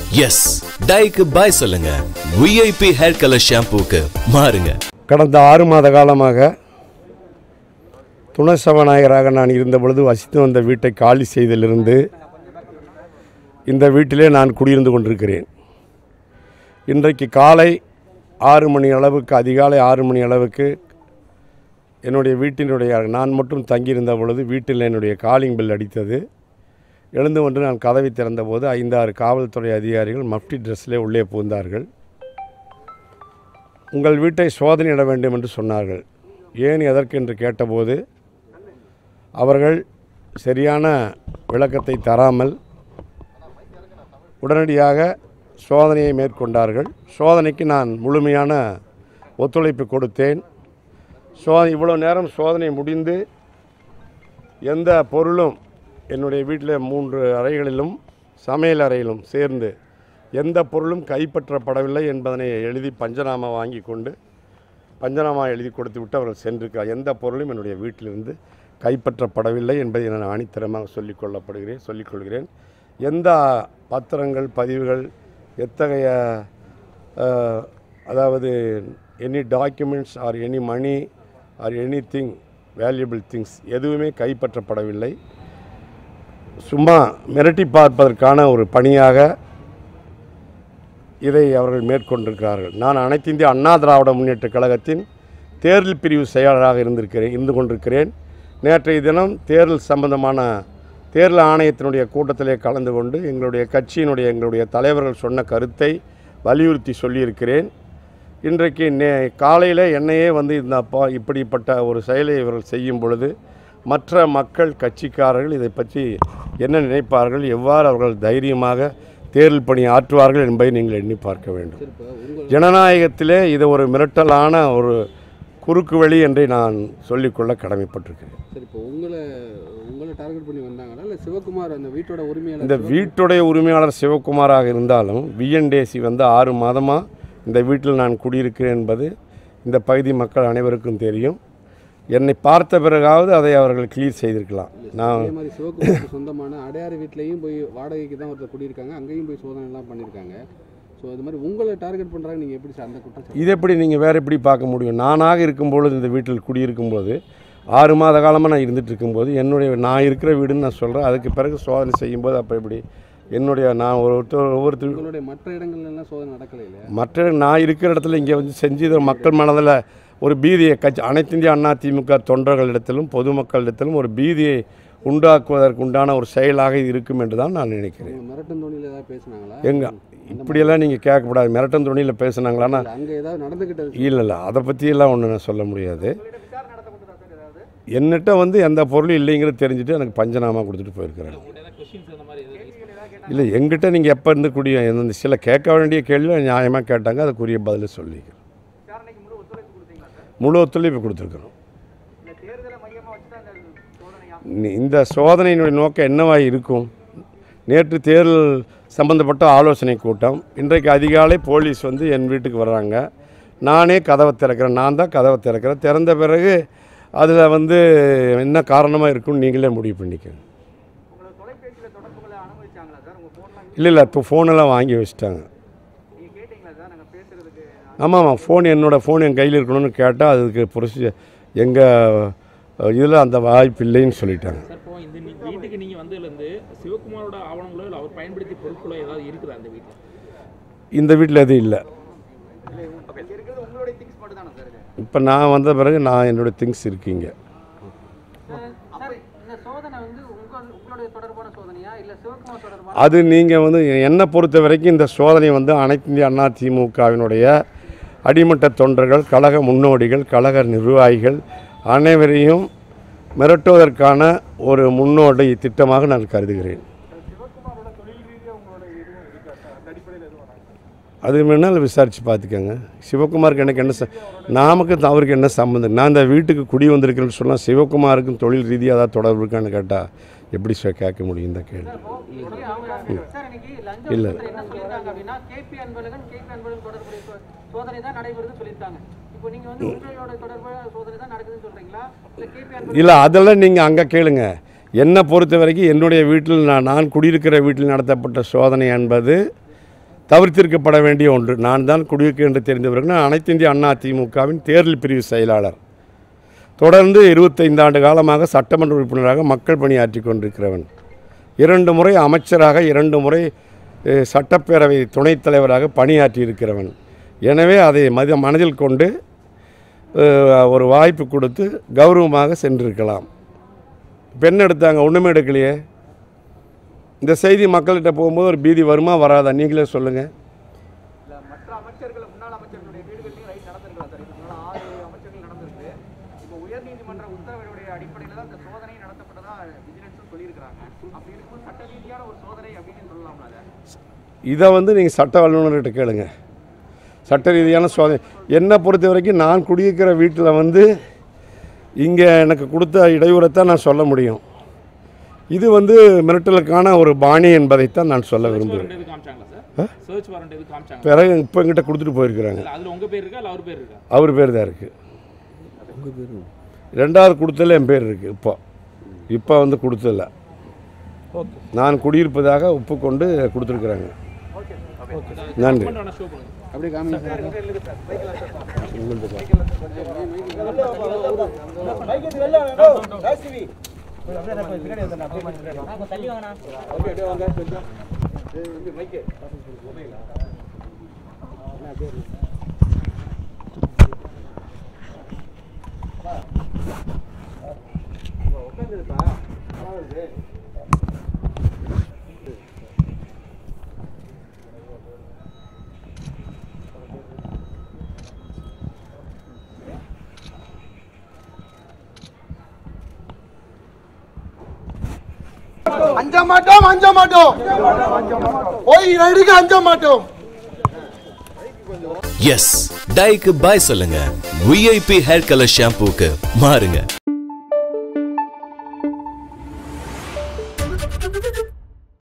S டைக்கு பாய் சொல்லுங்க VIP hair colour ஷாம்பூக்கு மாறுங்க கடந்த ஆறு மாத காலமாக துணை சபாநாயகராக நான் இருந்த பொழுது வசித்து வந்த வீட்டை காலி செய்ததிலிருந்து இந்த வீட்டிலே நான் குடியிருந்து கொண்டிருக்கிறேன் இன்றைக்கு காலை ஆறு மணி அளவுக்கு அதிகாலை ஆறு மணி அளவுக்கு என்னுடைய வீட்டினுடைய நான் மட்டும் தங்கியிருந்த பொழுது வீட்டில் என்னுடைய காலிங் பெல் அடித்தது எழுந்து கொண்டு நான் கதவை திறந்தபோது ஐந்தாறு காவல்துறை அதிகாரிகள் மஃப்டி ட்ரெஸ்ஸிலே உள்ளே புகுந்தார்கள் உங்கள் வீட்டை சோதனையிட வேண்டும் என்று சொன்னார்கள் ஏன் எதற்கு என்று கேட்டபோது அவர்கள் சரியான விளக்கத்தை தராமல் உடனடியாக சோதனையை மேற்கொண்டார்கள் சோதனைக்கு நான் முழுமையான ஒத்துழைப்பு கொடுத்தேன் சோதனை இவ்வளோ நேரம் சோதனை முடிந்து எந்த பொருளும் என்னுடைய வீட்டில் மூன்று அறைகளிலும் சமையல் அறையிலும் சேர்ந்து எந்த பொருளும் கைப்பற்றப்படவில்லை என்பதனை எழுதி பஞ்சநாமா வாங்கி கொண்டு பஞ்சநாமா எழுதி கொடுத்து விட்டு அவர்கள் சென்றிருக்கிறார் எந்த பொருளும் என்னுடைய வீட்டிலிருந்து கைப்பற்றப்படவில்லை என்பதை நான் ஆணித்தரமாக சொல்லிக் கொள்ளப்படுகிறேன் சொல்லிக்கொள்கிறேன் எந்த பத்திரங்கள் பதிவுகள் எத்தகைய அஹ், அதாவது any documents or any money or any thing valuable things எதுவுமே கைப்பற்றப்படவில்லை சும்மா மிரட்டி பார்ப்பதற்கான ஒரு பணியாக இதை அவர்கள் மேற்கொண்டிருக்கிறார்கள் நான் அனைத்து இந்திய அண்ணா திராவிட முன்னேற்ற கழகத்தின் தேர்தல் பிரிவு செயலராக இருந்திருக்கிறேன் இருந்து கொண்டிருக்கிறேன் நேற்றைய தினம் தேர்தல் சம்பந்தமான தேர்தல் ஆணையத்தினுடைய கூட்டத்திலே கலந்து கொண்டு எங்களுடைய கட்சியினுடைய எங்களுடைய தலைவர்கள் சொன்ன கருத்தை வலியுறுத்தி சொல்லியிருக்கிறேன் இன்றைக்கு நே காலையில் என்னையே வந்து இந்த அப்பா இப்படிப்பட்ட ஒரு செயலை இவர்கள் செய்யும் பொழுது மற்ற மக்கள் கட்சிக்காரர்கள் இதை பற்றி என்ன நினைப்பார்கள் எவ்வாறு அவர்கள் தைரியமாக தேர்தல் பணி ஆற்றுவார்கள் என்பதை நீங்கள் எண்ணி பார்க்க வேண்டும் இப்போ உங்கள் ஜனநாயகத்திலே இது ஒரு மிரட்டலான ஒரு குறுக்கு வழி என்றே நான் சொல்லிக்கொள்ள கடமைப்பட்டிருக்கிறேன் சரி இப்போ உங்களை உங்களை டார்கெட் பண்ணி வந்தாங்களா இல்லை சிவகுமார் அந்த வீட்டோட உரிமையாளர் இந்த சிவகுமார் வீட்டுடைய உரிமையாளர் சிவகுமாராக இருந்தாலும் விஎன்டேசி வந்து ஆறு மாதமாக இந்த வீட்டில் நான் குடியிருக்கிறேன் என்பது இந்த பகுதி மக்கள் அனைவருக்கும் தெரியும் என்னை பார்த்த பிறகாவது அதை அவர்கள் கிளியர் செய்திருக்கலாம் நான் அதே மாதிரி சிவகுமாருக்கு சொந்தமான அடையாறு வீட்லேயும் போய் வாடகைக்கு தான் ஒருத்தர் குடியிருக்காங்க அங்கேயும் போய் சோதனை எல்லாம் பண்ணியிருக்காங்க ஸோ இது மாதிரி உங்களை டார்கெட் பண்ணுறாங்க நீங்கள் எப்படி சார் அந்த குற்றம் இது எப்படி நீங்கள் வேறு எப்படி பார்க்க முடியும் நானாக இருக்கும்பொழுது இந்த வீட்டில் குடியிருக்கும்போது ஆறு மாத காலமாக நான் இருந்துட்டு இருக்கும்போது என்னுடைய நான் இருக்கிற வீடுன்னு நான் சொல்கிறேன் அதுக்கு பிறகு சோதனை செய்யும்போது அப்போ எப்படி என்னுடைய நான் ஒருத்தர் ஒவ்வொருத்தர் உங்களுடைய மற்ற இடங்கள்ல எல்லாம் சோதனை நடக்கலை இல்லையா மற்ற நான் இருக்கிற இடத்துல இங்கே வந்து செஞ்சு இது மக்கள் மனதில் ஒரு பீதியை கட்சி அனைத்து இந்திய அண்ணா திமுக தொண்டர்களிடத்திலும் பொதுமக்களிடத்திலும் ஒரு பீதியை உண்டாக்குவதற்கு உண்டான ஒரு செயலாக இது இருக்கும் என்று தான் நான் நினைக்கிறேன் உங்க மிரட்டும் தோணியில் ஏதாவது பேசுனாங்களா எங்க இப்படியெல்லாம் நீங்கள் கேட்கக்கூடாது மிரட்டன் துணியில் பேசுனாங்களான்னா இல்ல, அங்க ஏதாவது நடந்துக்கிட்டது இல்லை இல்லை அதை பற்றியெல்லாம் ஒன்றும் நான் சொல்ல முடியாது என்னட்ட வந்து எந்த பொருளும் இல்லைங்கிறது தெரிஞ்சுட்டு எனக்கு பஞ்சநாமா கொடுத்துட்டு போயிருக்கிறாங்க இல்லை எங்கிட்ட நீங்கள் எப்போ இருந்து கூடிய இந்த சில கேட்க வேண்டிய கேள்வி நியாயமாக கேட்டாங்க அதுக்குரிய பதில் சொல்லிக்கிறேன் முழு ஒத்துழைப்பு கொடுத்துருக்குறோம் நீ- இந்த சோதனையினுடைய நோக்கம் என்னவாக இருக்கும் நேற்று தேர்தல் சம்பந்தப்பட்ட ஆலோசனை கூட்டம் இன்றைக்கு அதிகாலை போலீஸ் வந்து என் வீட்டுக்கு வர்றாங்க நானே கதவை திறக்கிறேன் நான் தான் கதவை திறக்கிறேன் திறந்த பிறகு அதில் வந்து என்ன காரணமாக இருக்கும்னு நீங்களே முடிவு பண்ணிக்கோங்க இல்லை இல்லை இப்போ ஃபோனெல்லாம் வாங்கி வச்சுட்டாங்க ஆமாம் ஆமாம் ஃபோன் என்னோடய ஃபோன் என் கையில் இருக்கணும்னு கேட்டால் அதுக்கு ப்ரொசீஜர் எங்கள் இதில் அந்த வாய்ப்பு இல்லைன்னு சொல்லிட்டாங்க சார் இப்போ இந்த நீ- வீட்டுக்கு நீங்க வந்ததுலேருந்து சிவகுமாரோட ஆவணங்களோ இல்லை அவர் பயன்படுத்திய பொருட்களோ ஏதாவது இருக்குதா அந்த வீட்டில் இந்த வீட்டில் எதுவும் இல்லை இப்போ நான் வந்த பிறகு நான் என்னோடய திங்ஸ் இருக்கீங்க சார் இந்த சோதனை வந்து உங்கள் உங்களுடைய தொடர்பான சோதனையா இல்ல சிவகுமார் தொடர்பான அது நீங்கள் வந்து என்னை பொறுத்த வரைக்கும் இந்த சோதனை வந்து அனைத்து இந்திய அண்ணா திமுகவினுடைய அடிமட்ட தொண்டர்கள் கழக முன்னோடிகள் கழக நிர்வாகிகள் அனைவரையும் மிரட்டுவதற்கான ஒரு முன்னோடி திட்டமாக நான் கருதுகிறேன் அது வேணாலும் விசாரித்து பார்த்துக்கோங்க சிவகுமாருக்கு எனக்கு என்ன ச- நமக்கு அவருக்கு என்ன சம்மந்தம் நான் இந்த வீட்டுக்கு குடி வந்திருக்கிறேன்னு சொன்னால் சிவகுமாருக்கும் தொழில் ரீதியாக ஏதாவது தொடர்பு இருக்கான்னு கேட்டால் எப்படி சார் கேட்க முடியும் இந்த கேள்வி சார் இன்னைக்கு லஞ்சம் இல்ல. ஒழிப்புத்துறை என்ன சொல்லியிருக்காங்க அப்படின்னா கேபி அன்பழகன் கேபி அன்பழகன் தொடர்புடைய சோ- சோதனை தான் நடைபெறுதுன்னு சொல்லியிருக்காங்க இப்போ நீங்க வந்து உங்களோட தொடர்பு சோதனை தான் நடக்குதுன்னு சொல்றீங்களா இல்ல கேபி அன்பழகன் இல்லை அதெல்லாம் நீங்கள் அங்கே கேளுங்க என்னை பொறுத்த வரைக்கும் என்னுடைய வீட்டில் நான் நான் குடியிருக்கிற வீட்டில் நடத்தப்பட்ட சோதனை என்பது தவிர்த்திருக்கப்பட வேண்டிய ஒன்று நான் தான் குடியிருக்க என்று தெரிந்தவர்கள் நான் அனைத்து இந்திய அண்ணா திமுகவின் தேர்தல் பிரிவு செயலாளர் தொடர்ந்து இருபத்தைந்து ஆண்டு காலமாக சட்டமன்ற உறுப்பினராக மக்கள் பணியாற்றி கொண்டிருக்கிறவன் இரண்டு முறை அமைச்சராக இரண்டு முறை அஹ், சட்டப்பேரவை துணைத் தலைவராக பணியாற்றி இருக்கிறவன் எனவே அதை மத மனதில் கொண்டு அஹ், ஒரு வாய்ப்பு கொடுத்து கௌரவமாக சென்றிருக்கலாம் பெண் எடுத்தாங்க ஒன்றுமே எடுக்கலையே இந்த செய்தி மக்கள்கிட்ட போகும்போது ஒரு பீதி வருமா வராதா நீங்களே சொல்லுங்கள் இல்ல மற்ற அமைச்சர்கள் முன்னாள் அமைச்சர்களுடைய வீடுகள்லையும் ரைட் நடந்திருக்கலாம் சார் இதுக்கு முன்னால ஆறு அமைச்சர்கள் நடந்திருக்கு இப்போ உயர்நீதிமன்ற உத்தரவுடைய அடிப்படையில் தான் இந்த சோதனை நடத்தப்பட்டதா விஜிலன்ஸும் சொல்லியிருக்கிறாங்க அப்படி இருக்கும்போது சட்ட ரீதியான ஒரு சோதனை அப்படின்னு சொல்லலாம்ல அதை இதை வந்து நீங்கள் சட்ட வல்லுநர்கிட்ட கேளுங்க சட்ட ரீதியான சோதனை என்னை பொறுத்த வரைக்கும் நான் குடியிருக்கிற வீட்டில் வந்து இங்கே எனக்கு கொடுத்த இடையூறைத்தான் நான் சொல்ல முடியும் இது வந்து மிரட்டலுக்கான ஒரு பாணி என்பதைத்தான் நான் சொல்ல சர்ச் விரும்புகிறேன் வாரண்ட் எது காமிச்சாங்களா சார் சர்ச் வாரண்ட் எது காமிச்சாங்க பிறகு இப்போ எங்கிட்ட கொடுத்துட்டு போயிருக்கிறாங்க இல்ல அதுல உங்க பேர் இருக்கா இல்ல அவர் பேர் இருக்கா அவர் பேர் தான் இருக்குது உங்கள் பேரும் ரெண்டாவது கொடுத்ததில் என் பேர் இருக்குது இப்போ இப்போ வந்து கொடுத்ததில்ல நான் குடியிருப்பதாக ஒப்புக்கொண்டு கொடுத்துருக்குறாங்க நன்றி வேணா ஷோ பண்ணுங்க அப்படியே காமிங்க சார் அஞ்ச மாட்டோம் அஞ்ச மாட்டோம் போய் ரைடுக்கு அஞ்ச மாட்டோம் எஸ் டைக்கு பாய் சொல்லுங்க விஐபி ஹேர் கலர் ஷாம்பூக்கு மாறுங்க